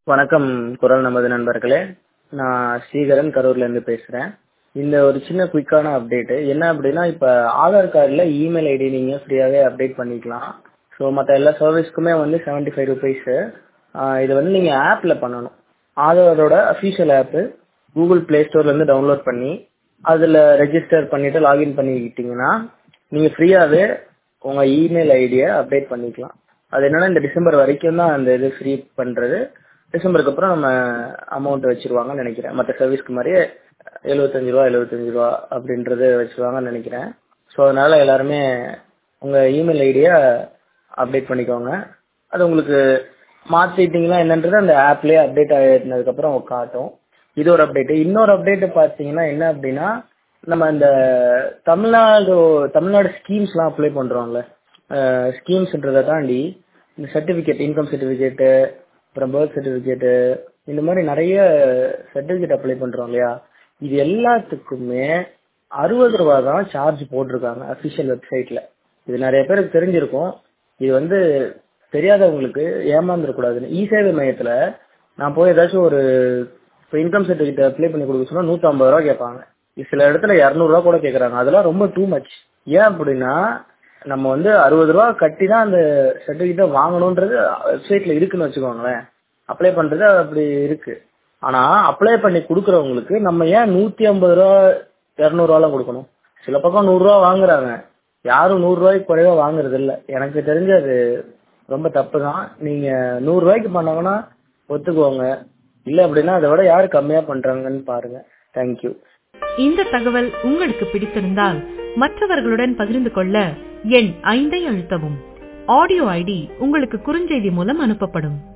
வணக்கம் குரல் நமது நண்பர்களே நான் ஸ்ரீகரன் கரூர்ல இருந்து பேசுறேன் இந்த ஒரு சின்ன குயிக்கான அப்டேட் என்ன அப்படின்னா இப்ப ஆதார் கார்டுல இமெயில் ஐடி நீங்க ஃப்ரீயாவே அப்டேட் பண்ணிக்கலாம் ஸோ மற்ற எல்லா சர்வீஸ்க்குமே வந்து செவன்டி ஃபைவ் ருபீஸ் இது வந்து நீங்க ஆப்ல பண்ணணும் ஆதாரோட அஃபீஷியல் ஆப்பு கூகுள் பிளே ஸ்டோர்ல இருந்து டவுன்லோட் பண்ணி அதுல ரெஜிஸ்டர் பண்ணிட்டு லாகின் பண்ணிக்கிட்டீங்கன்னா நீங்க ஃப்ரீயாவே உங்க இமெயில் ஐடியை அப்டேட் பண்ணிக்கலாம் அது என்னன்னா இந்த டிசம்பர் வரைக்கும் தான் அந்த இது ஃப்ரீ பண்றது டிசம்பருக்கு அப்புறம் நம்ம அமௌண்ட் வச்சிருவாங்கன்னு நினைக்கிறேன் மற்ற சர்வீஸ்க்கு மாதிரியே எழுபத்தஞ்சு ரூபா எழுபத்தஞ்சு ரூபா அப்படின்றது வச்சிருவாங்கன்னு நினைக்கிறேன் ஸோ அதனால எல்லாருமே உங்க இமெயில் ஐடியை அப்டேட் பண்ணிக்கோங்க அது உங்களுக்கு மாத்திட்டீங்களா என்னன்றது அந்த ஆப்லயே அப்டேட் ஆகினதுக்கு அப்புறம் காட்டும் இது ஒரு அப்டேட் இன்னொரு அப்டேட் பார்த்தீங்கன்னா என்ன அப்படின்னா நம்ம இந்த தமிழ்நாடு தமிழ்நாடு ஸ்கீம்ஸ்லாம் அப்ளை பண்றோம்ல ஸ்கீம்ஸ்ன்றதை தாண்டி இந்த சர்டிஃபிகேட் இன்கம் சர்டிஃபிகேட்டு அப்புறம் பர்த் சர்டிஃபிகேட்டு இந்த மாதிரி நிறைய சர்டிஃபிகேட் அப்ளை பண்றோம் இல்லையா இது எல்லாத்துக்குமே அறுபது ரூபா தான் சார்ஜ் போட்டிருக்காங்க அஃபிஷியல் வெப்சைட்ல இது நிறைய பேருக்கு தெரிஞ்சிருக்கும் இது வந்து தெரியாதவங்களுக்கு ஏமாந்துடக்கூடாதுன்னு இ சேவை மையத்துல நான் போய் ஏதாச்சும் ஒரு இப்போ இன்கம் சர்டிஃபிகேட் அப்ளை பண்ணி கொடுக்க சொன்னா நூற்றி ஐம்பது ரூபா கேட்பாங்க சில இடத்துல இரநூறுவா கூட கேட்குறாங்க அதெல்லாம் ரொம்ப டூ மச் ஏன் அப்படின்னா நம்ம வந்து அறுபது ரூபா கட்டி தான் அந்த சர்டிஃபிகேட்டை வாங்கணுன்றது வெப்சைட்ல இருக்குன்னு வச்சுக்கோங்களேன் அப்ளை பண்றது அப்படி இருக்கு ஆனா அப்ளை பண்ணி கொடுக்குறவங்களுக்கு நம்ம ஏன் நூத்தி ஐம்பது ரூபா இரநூறுவாலாம் கொடுக்கணும் சில பக்கம் நூறுரூவா வாங்குறாங்க யாரும் நூறு ரூபாய்க்கு குறைவா வாங்குறது இல்ல எனக்கு தெரிஞ்சு அது ரொம்ப தப்பு தான் நீங்க நூறு ரூபாய்க்கு பண்ணாங்கன்னா ஒத்துக்குவாங்க இல்ல அப்படின்னா அதை விட யாரு கம்மியா பண்றாங்கன்னு பாருங்க தேங்க்யூ இந்த தகவல் உங்களுக்கு பிடித்திருந்தால் மற்றவர்களுடன் பகிர்ந்து கொள்ள எண் ஐந்தை அழுத்தவும் ஆடியோ ஐடி உங்களுக்கு குறுஞ்செய்தி மூலம் அனுப்பப்படும்